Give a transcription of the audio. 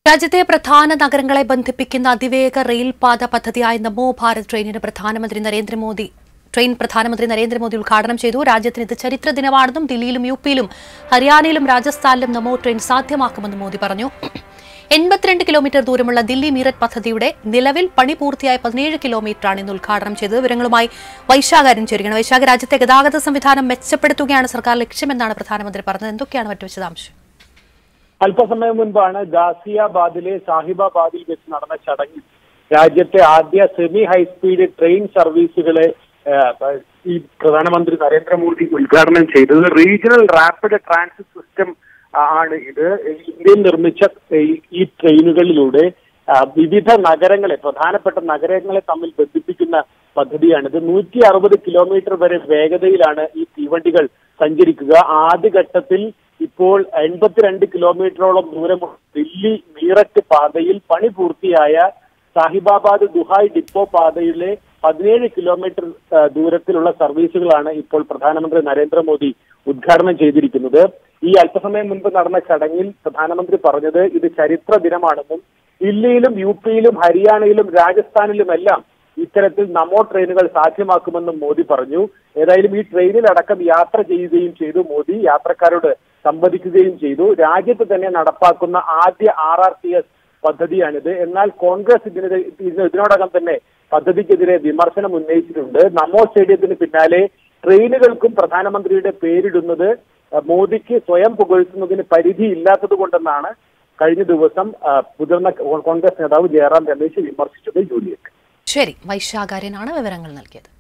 രാജ്യത്തെ പ്രധാന നഗരങ്ങളെ ബന്ധിപ്പിക്കുന്ന അതിവേഗ റെയിൽ പാത പദ്ധതിയായ നമോ ഭാരത് ട്രെയിനിന് പ്രധാനമന്ത്രി നരേന്ദ്രമോദി ട്രെയിൻ പ്രധാനമന്ത്രി നരേന്ദ്രമോദി ഉദ്ഘാടനം ചെയ്തു രാജ്യത്തിന് ഇത് ചരിത്ര ദിനമാണെന്നും ദില്ലിയിലും യു പിയിലും ഹരിയാനയിലും രാജസ്ഥാനിലും നമോ ട്രെയിൻ സാധ്യമാക്കുമെന്നും മോദി പറഞ്ഞു എൺപത്തിരണ്ട് കിലോമീറ്റർ ദൂരമുള്ള ദില്ലി മീററ്റ് പദ്ധതിയുടെ നിലവിൽ പണി പൂർത്തിയായ പതിനേഴ് കിലോമീറ്ററാണ് ഇന്ന് ഉദ്ഘാടനം ചെയ്തത് വിവരങ്ങളുമായി വൈശാഖാരൻ ചേരുകയാണ് വൈശാഖ രാജ്യത്തെ ഗതാഗത സംവിധാനം മെച്ചപ്പെടുത്തുകയാണ് സർക്കാർ ലക്ഷ്യമെന്നാണ് പ്രധാനമന്ത്രി പറഞ്ഞത് എന്തൊക്കെയാണ് മറ്റു വിശദാംശം അല്പസമയം മുൻപാണ് ഗാസിയാബാദിലെ സാഹിബാബാദിൽ വെച്ച് നടന്ന ചടങ്ങിൽ രാജ്യത്തെ ആദ്യ സെമി ഹൈസ്പീഡ് ട്രെയിൻ സർവീസുകളെ ഏഹ്, ഈ പ്രധാനമന്ത്രി നരേന്ദ്രമോദി ഉദ്ഘാടനം ചെയ്തത് റീജിയണൽ റാപ്പിഡ് ട്രാൻസിറ്റ് സിസ്റ്റം ആണ് ഇത് ഇന്ത്യയിൽ നിർമ്മിച്ച ഈ- ഈ ട്രെയിനുകളിലൂടെ ആ, വിവിധ നഗരങ്ങളെ പ്രധാനപ്പെട്ട നഗരങ്ങളെ തമ്മിൽ ബന്ധിപ്പിക്കുന്ന പദ്ധതിയാണിത് നൂറ്റി അറുപത് കിലോമീറ്റർ വരെ വേഗതയിലാണ് ഈ തീവണ്ടികൾ സഞ്ചരിക്കുക ആദ്യഘട്ടത്തിൽ ഇപ്പോൾ എൺപത്തിരണ്ട് കിലോമീറ്ററോളം ദൂരമുള്ള ദില്ലി മീററ്റ് പാതയിൽ പണി പൂർത്തിയായ സാഹിബാബാദ് ദുഹായ് ഡിപ്പോ പാതയിലെ പതിനേഴ് കിലോമീറ്റർ ആ, ദൂരത്തിലുള്ള സർവീസുകളാണ് ഇപ്പോൾ പ്രധാനമന്ത്രി നരേന്ദ്രമോദി ഉദ്ഘാടനം ചെയ്തിരിക്കുന്നത് ഈ അല്പസമയം മുൻപ് നടന്ന ചടങ്ങിൽ പ്രധാനമന്ത്രി പറഞ്ഞത് ഇത് ചരിത്ര ദിനമാണെന്നും ദില്ലിയിലും യു പിയിലും ഹരിയാനയിലും രാജസ്ഥാനിലുമെല്ലാം ഇത്തരത്തിൽ നമോ ട്രെയിനുകൾ സാധ്യമാക്കുമെന്നും മോദി പറഞ്ഞു ഏതായാലും ഈ ട്രെയിനിൽ അടക്കം യാത്ര ചെയ്യുകയും ചെയ്തു മോദി യാത്രക്കാരോട് സംവദിക്കുകയും ചെയ്തു രാജ്യത്ത് തന്നെ നടപ്പാക്കുന്ന ആദ്യ ആർ ആർ ടി എസ് പദ്ധതിയാണിത് എന്നാൽ കോൺഗ്രസ് ഇതിനെതിരെ ഇതിന് ഇതിനോടകം തന്നെ പദ്ധതിക്കെതിരെ വിമർശനം ഉന്നയിച്ചിട്ടുണ്ട് നമോ സ്റ്റേഡിയത്തിന് പിന്നാലെ ട്രെയിനുകൾക്കും പ്രധാനമന്ത്രിയുടെ പേരിടുന്നത് അഹ്, മോദിക്ക് സ്വയം പുകഴ്ത്തുന്നതിന് പരിധിയില്ലാത്തത് കൊണ്ടെന്നാണ് കഴിഞ്ഞ ദിവസം അഹ്, മുതിർന്ന കോൺഗ്രസ് നേതാവ് ജയറാം രമേശ് വിമർശിച്ചത് ജൂലിയറ്റ് ശരി വൈശാഖാര്യനാണ് വിവരങ്ങൾ നൽകിയത്